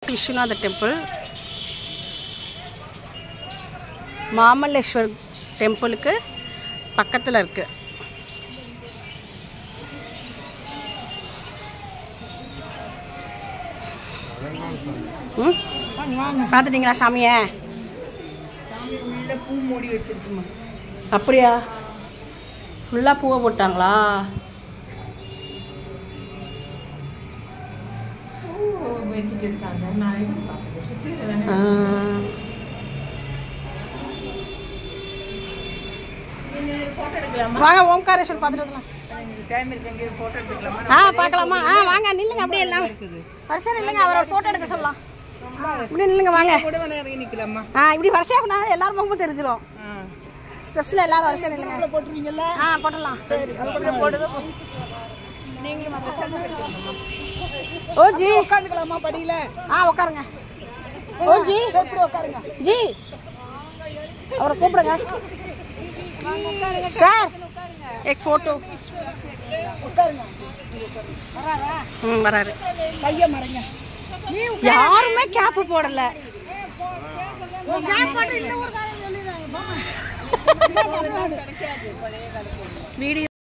Viswanatha temple மாமல்லேஸ்வர் டெம்பிளுக்கு பக்கத்தில் இருக்குது ம் பார்த்துட்டிங்களா சாமியை பூ மூடி வச்சிருக்குமா அப்படியா ஃபுல்லாக பூவை போட்டாங்களா பூ வச்சுட்டு இருக்காங்க நான் எப்படி பார்க்குறது சுற்றி தானே ஆ. ஃபோட்டோ எடுக்கலாமா வாங்க ஓம்காரேஸ்வர் பார்த்துட்டு வரலாம் டைம் இருக்கு எங்கேயும் ஃபோட்டோ எடுத்துக்கலாமா ஆ பார்க்கலாமா ஆ வாங்க நில்லுங்க அப்படியே எல்லாம் இருக்குது வரிசையாக நில்லுங்க அவரோட ஃபோட்டோ எடுக்க சொல்லலாம் இப்படி நில்லுங்க வாங்க கூட வேணா இறங்கி நிற்கலாமா ஆ இப்படி வரிசையாக கொண்டாந்து எல்லாரும் முகமும் தெரிஞ்சிடும் ஆ ஸ்டெப்ஸில் எல்லாரும் வரிசையாக நில்லுங்க போட்டுருவீங்கல்ல ஆ போட்டலாம் அதுக்கப்புறம் போடுங்க நீங்களும் அந்த செல்ஃபி எடுத்துக்கலாமா ஓ ஜி உட்காந்துக்கலாமா படியில ஆ உட்காருங்க ஓ ஜி எப்படி உட்காருங்க ஜி அவரை கூப்பிடுங்க சார் एक फोटो உட்காருங்க ம் வராரு கையை மறைங்க யாருமே கேப் போடல வீடியோ